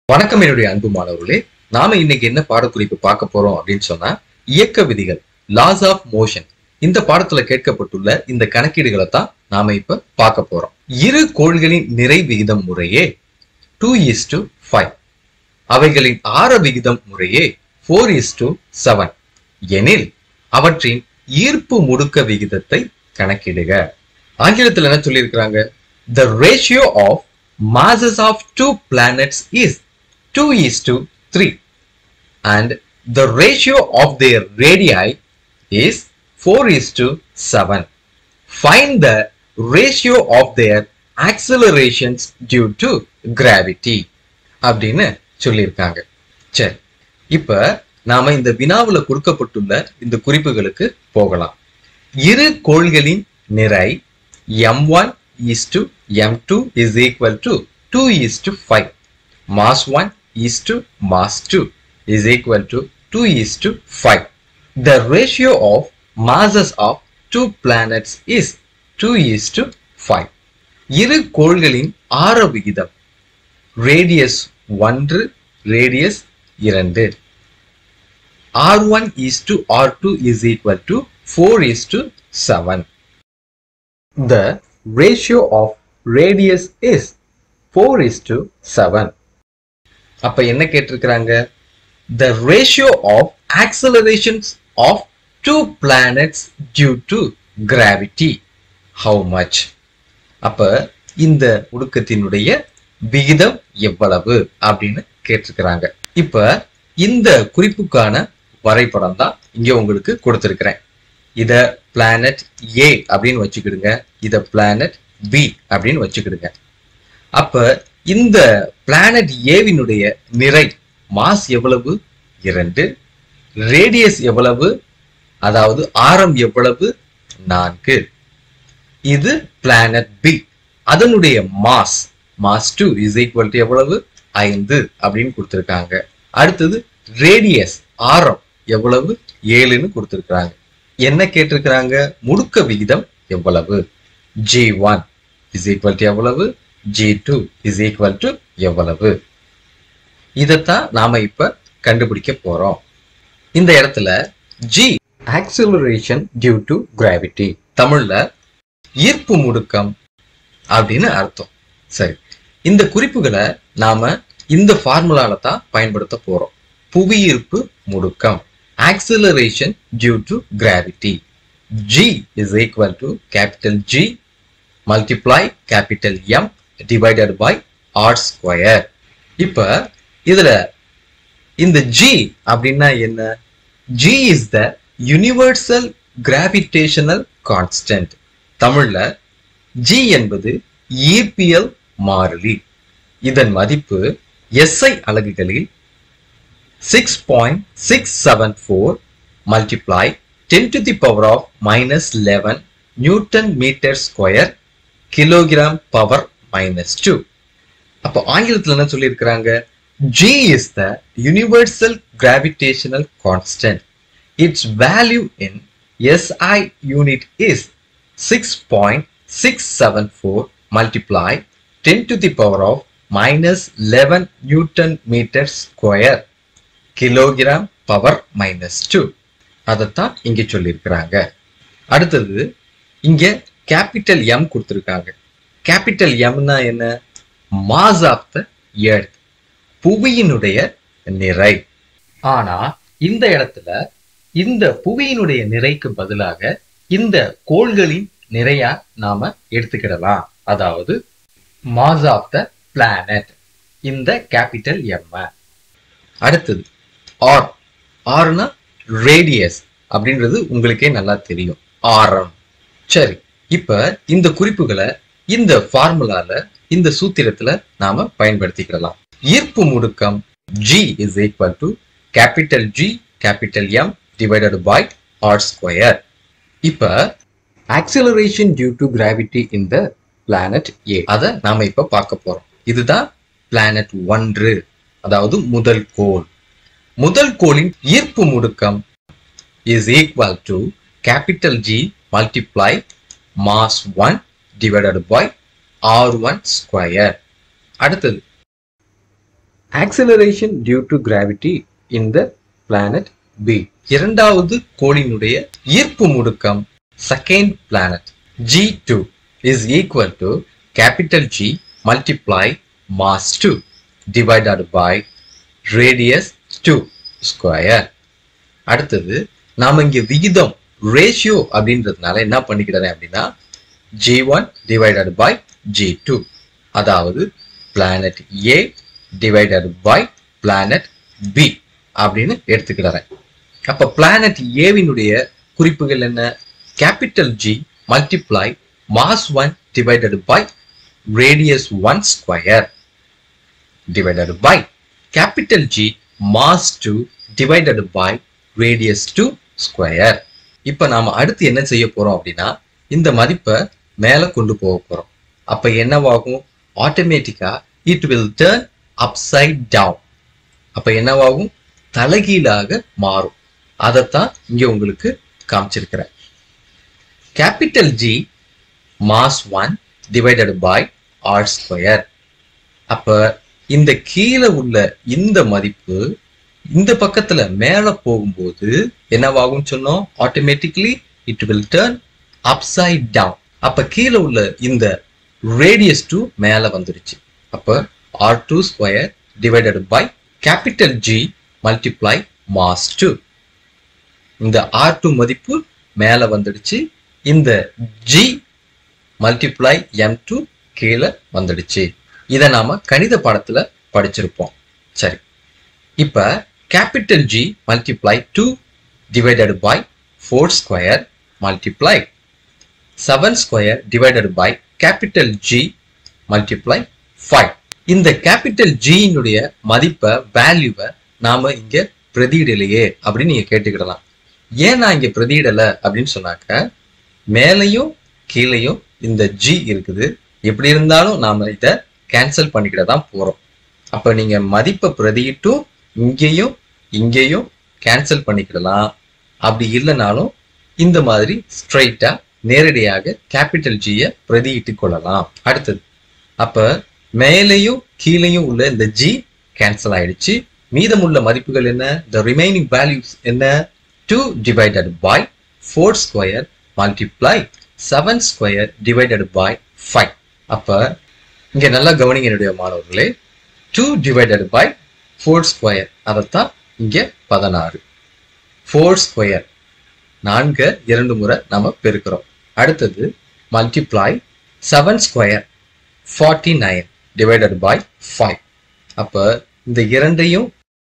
வணக்கம் என்னுடைய அன்பு மாணவர்களே நாம இன்னைக்கு என்ன பாடக்குறிப்பு பார்க்க போறோம் அப்படின்னு சொன்னா இயக்க விதிகள் லாஸ் ஆஃப் மோஷன் இந்த பாடத்துல கேட்கப்பட்டுள்ள இந்த கணக்கீடுகளை தான் நாம இப்ப பார்க்க போறோம் இரு கோள்களின் நிறை விகிதம் முறையே டூ இஸ் டு ஃபைவ் அவைகளின் ஆர விகிதம் முறையே ஃபோர் இஸ் டு செவன் எனில் அவற்றின் ஈர்ப்பு முடுக்க விகிதத்தை கணக்கிடுக ஆங்கிலத்தில் என்ன சொல்லியிருக்கிறாங்க the ratio of masses of two planets is 2 is to 3 and the ratio of their radii is 4 is to 7 find the ratio of their accelerations due to gravity அப்படின்னு சொல்லியிருக்காங்க சரி இப்ப நாம இந்த வினாவுல கொடுக்கப்பட்டுள்ள இந்த குறிப்புகளுக்கு போகலாம் இரு கோள்களின் நிறை m1 is to m2 is equal to 2 is to 5 mass 1 is to mass 2 is equal to 2 is to 5 the ratio of masses of two planets is 2 is to 5 இரு கோள்களின் ஆர விகிதம் ரேடியஸ் ஒன்று ரேடியஸ் இரண்டு r1 is to r2 is equal to 4 is to 7 the ratio of radius is 4 is to 7 அப்ப என்ன கேட்டிருக்கிறாங்க the ratio of accelerations of two planets due to gravity how much அப்ப இந்த உடுக்கத்தினுடைய விகிதம் எவ்வளவு அப்படின்னு கேட்டிருக்கிறாங்க இப்ப இந்த குறிப்புக்கான வரைபடம் தான் இங்க உங்களுக்கு கொடுத்திருக்கிறேன் இத பிளானட் ஏ அப்படின்னு வச்சுக்கிடுங்க இத பிளானட் பி அப்படின்னு வச்சுக்கிடுங்க அப்ப இந்த பிளானட் ஏவினுடைய நிறை மாஸ் எவ்வளவு இரண்டு ரேடியஸ் எவ்வளவு அதாவது ஆரம் எவ்வளவு நான்கு இது பிளானட் பி அதனுடைய mass mass two is equal to எவ்வளவு ஐந்து அப்படின்னு கொடுத்திருக்காங்க அடுத்தது ரேடியஸ் ஆரம் எவ்வளவு ஏழுன்னு கொடுத்திருக்காங்க என்ன கேட்டிருக்கிறாங்க முடுக்க விகிதம் எவ்வளவு g one is equal to எவ்வளவு g two is equal to எவ்வளவு இதைத்தான் நாம இப்ப கண்டுபிடிக்க போறோம் இந்த இடத்துல g acceleration due to gravity தமிழ்ல ஈர்ப்பு முடுக்கம் அப்படின்னு அர்த்தம் சரி இந்த குறிப்புகளை நாம இந்த ஃபார்முலால தான் பயன்படுத்த போறோம் புவியீர்ப்பு முடுக்கம் acceleration due to gravity. G is equal to capital G multiply capital M divided by R square. இப்ப இதுல இந்த G அப்படின்னா என்ன G is the universal gravitational constant. தமிழ்ல G என்பது ஈர்ப்பியல் மாறிலி இதன் மதிப்பு SI அலகுகளில் 6.674 multiply 10 to the power of minus 11 Newton meter square kilogram power minus 2 அப்போ ஆங்கிலத்தில் என்ன சொல்லியிருக்கிறாங்க G is the universal gravitational constant. Its value in SI unit is 6.674 multiply 10 to the power of minus 11 Newton meter square kilogram power minus two அதைத்தான் இங்க சொல்லியிருக்கிறாங்க அடுத்தது இங்க capital M கொடுத்துருக்காங்க கேபிட்டல் எம்னா என்ன மாஸ் ஆஃப் த எர்த் புவியினுடைய நிறை ஆனா இந்த இடத்துல இந்த புவியினுடைய நிறைக்கு பதிலாக இந்த கோள்களின் நிறையா நாம எடுத்துக்கிடலாம் அதாவது மாஸ் ஆஃப் த பிளானட் இந்த கேபிட்டல் எம் அடுத்தது ஆர் ஆர்னா ரேடியஸ் அப்படின்றது உங்களுக்கே நல்லா தெரியும் ஆரம் சரி இப்ப இந்த குறிப்புகளை இந்த ஃபார்முலால இந்த சூத்திரத்துல நாம பயன்படுத்திக்கலாம் ஈர்ப்பு முடுக்கம் G is equal to capital G capital M divided by R square இப்ப acceleration due to gravity in the planet A அத நாம இப்ப பார்க்க போறோம் இதுதான் பிளானட் ஒன்று அதாவது முதல் கோள் முதல் கோளின் ஈர்ப்பு முடுக்கம் is equal to capital G multiply mass 1 divided by R1 square அடுத்தது acceleration due to gravity in the planet B இரண்டாவது கோளினுடைய ஈர்ப்பு முடுக்கம் second planet g two is equal to capital G multiply mass two divided by radius two square அடுத்தது நாம இங்க விகிதம் ratio அப்படின்றதுனால என்ன பண்ணிக்கிறேன் அப்படின்னா g one divided by g two அதாவது planet A divided by planet B அப்படின்னு எடுத்துக்கிறேன் அப்ப பிளானட் ஏவினுடைய குறிப்புகள் என்ன capital G multiply mass one divided by radius one square divided by capital G mass two divided by radius two square இப்போ நாம அடுத்து என்ன செய்ய போறோம் அப்படின்னா இந்த மதிப்பை மேலே கொண்டு போக போறோம் அப்ப என்னவாகும் ஆட்டோமேட்டிக்கா it will turn upside down அப்ப என்னவாகும் தலைகீழாக மாறும் அதைத்தான் இங்க உங்களுக்கு காமிச்சிருக்கிறேன் capital G mass one divided by R square அப்ப இந்த கீழே உள்ள இந்த மதிப்பு இந்த பக்கத்துல மேல போகும்போது என்னவாகும் சொன்னோம் automatically it will turn upside down அப்ப கீழே உள்ள இந்த ரேடியஸ் டூ மேல வந்துருச்சு அப்ப R two square divided by capital G multiply mass two இந்த ஆர் டூ மதிப்பு மேல வந்துடுச்சு இந்த ஜி மல்டிப்ளை எம் டூ கீழே வந்துடுச்சு இதை நாம கணித பாடத்துல படிச்சிருப்போம் சரி இப்ப capital G multiply two divided by four square multiply seven square divided by capital G multiply five இந்த கேபிட்டல் ஜியினுடைய மதிப்பை வேல்யூவை நாம இங்க பிரதியிடலையே அப்படின்னு நீங்க கேட்டுக்கிடலாம் ஏன் நான் இங்க பிரதியிடல அப்படின்னு சொன்னாக்க மேலையும் கீழையும் இந்த ஜி இருக்குது எப்படி இருந்தாலும் நாம இதை கேன்சல் பண்ணிக்கிட தான் போறோம் அப்ப நீங்க மதிப்பை பிரதியிட்டும் இங்கேயும் இங்கேயும் கேன்சல் பண்ணிக்கிடலாம் அப்படி இல்லைனாலும் இந்த மாதிரி ஸ்ட்ரைட்டா நேரடியாக கேபிட்டல் ஜியை பிரதியிட்டு கொள்ளலாம் அடுத்தது அப்ப மேலேயும் கீழேயும் உள்ள இந்த ஜி கேன்சல் ஆயிடுச்சு மீதமுள்ள மதிப்புகள் என்ன த ரிமைனிங் வேல்யூஸ் என்ன two divided by four square multiply seven square divided by five அப்ப இங்க நல்லா கவனிங்க என்னுடைய மாணவர்களே two divided by four square அதைத்தான் இங்க பதினாறு ஃபோர் ஸ்கொயர் நான்கு இரண்டு முறை நம்ம பெருக்கிறோம் அடுத்தது multiply seven square forty nine divided by five அப்ப இந்த இரண்டையும்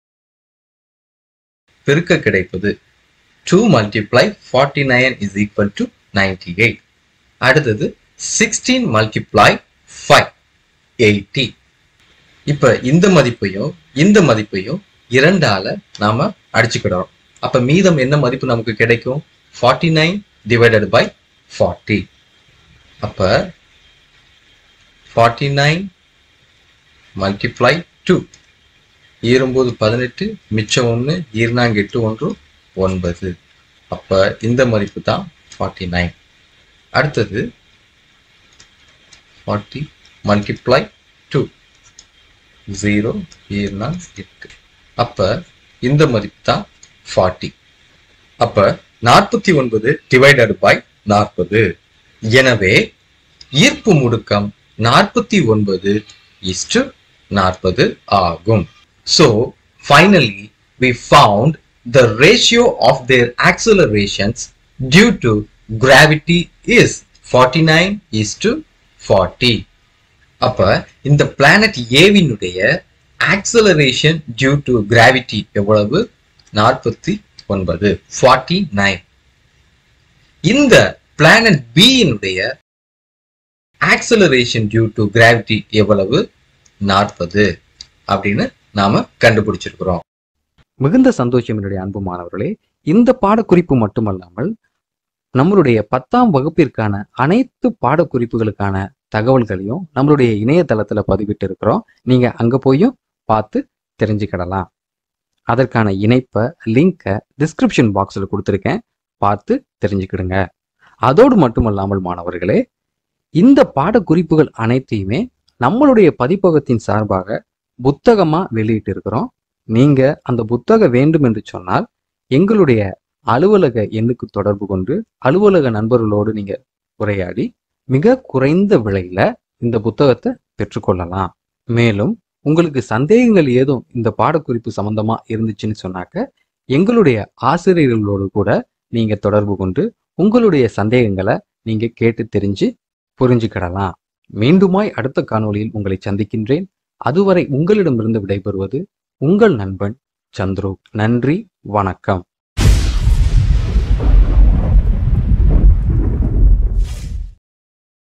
பெருக்க கிடைப்பது two multiply forty nine is equal to ninety eight அடுத்தது சிக்ஸ்டீன் மல்டிப்ளை ஃபைவ் எயிட்டி இப்ப இந்த மதிப்பையும் இந்த மதிப்பையும் இரண்டால நாம அடிச்சுக்கிடுறோம் அப்ப மீதம் என்ன மதிப்பு நமக்கு கிடைக்கும் forty nine divided by forty அப்ப ஃபார்ட்டி நைன் மல்டிப்ளை டூ ஈரும்போது பதினெட்டு மிச்சம் ஒன்று ஈர்னாங்க எட்டு ஒன்று ஒன்பது அப்ப இந்த மதிப்பு தான் ஃபார்ட்டி நைன் அடுத்தது ஃபார்ட்டி மல்டிப்ளை டூ ஜீரோ ஈர்னா எட்டு அப்ப இந்த மதிப்பு தான் ஃபார்ட்டி அப்ப நாற்பத்தி ஒன்பது டிவைடட் பை நாற்பது எனவே ஈர்ப்பு முடுக்கம் நாற்பத்தி ஒன்பது இஸ்டு நாற்பது ஆகும் so finally we found the ratio of their accelerations due to gravity is forty nine is to forty அப்ப இந்த பிளானட் ஏவினுடைய ஆக்சலரேஷன் டியூ டு கிராவிட்டி எவ்வளவு நாற்பத்தி ஒன்பது ஃபார்ட்டி நைன் இந்த பிளானட் பியினுடைய ஆக்சலரேஷன் டியூ டு கிராவிட்டி எவ்வளவு நாற்பது அப்படின்னு நாம கண்டுபிடிச்சிருக்கிறோம் மிகுந்த சந்தோஷம் என்னுடைய அன்பு மாணவர்களே இந்த பாடக்குறிப்பு மட்டுமல்லாமல் நம்மளுடைய பத்தாம் வகுப்பிற்கான அனைத்து பாடக்குறிப்புகளுக்கான தகவல்களையும் நம்மளுடைய இணையதளத்துல பதிவிட்டு இருக்கிறோம் நீங்க அங்க போயும் பார்த்து தெரிஞ்சுக்கிடலாம் அதற்கான இணைப்பை லிங்கை டிஸ்கிரிப்ஷன் பாக்ஸில் கொடுத்துருக்கேன் பார்த்து தெரிஞ்சுக்கிடுங்க அதோடு மட்டுமல்லாமல் மாணவர்களே இந்த பாடக்குறிப்புகள் அனைத்தையுமே நம்மளுடைய பதிப்பகத்தின் சார்பாக புத்தகமா வெளியிட்டு இருக்கிறோம் நீங்க அந்த புத்தகம் வேண்டும் என்று சொன்னால் எங்களுடைய அலுவலக எண்ணுக்கு தொடர்பு கொண்டு அலுவலக நண்பர்களோடு நீங்க உரையாடி மிக குறைந்த விலையில இந்த புத்தகத்தை பெற்றுக்கொள்ளலாம் மேலும் உங்களுக்கு சந்தேகங்கள் ஏதும் இந்த பாடக்குறிப்பு சம்பந்தமா இருந்துச்சுன்னு சொன்னாக்க எங்களுடைய ஆசிரியர்களோடு கூட நீங்க தொடர்பு கொண்டு உங்களுடைய சந்தேகங்களை நீங்க கேட்டு தெரிஞ்சு புரிஞ்சுக்கிடலாம் மீண்டுமாய் அடுத்த காணொளியில் உங்களை சந்திக்கின்றேன் அதுவரை உங்களிடமிருந்து விடைபெறுவது உங்கள் நண்பன் சந்துரு நன்றி வணக்கம்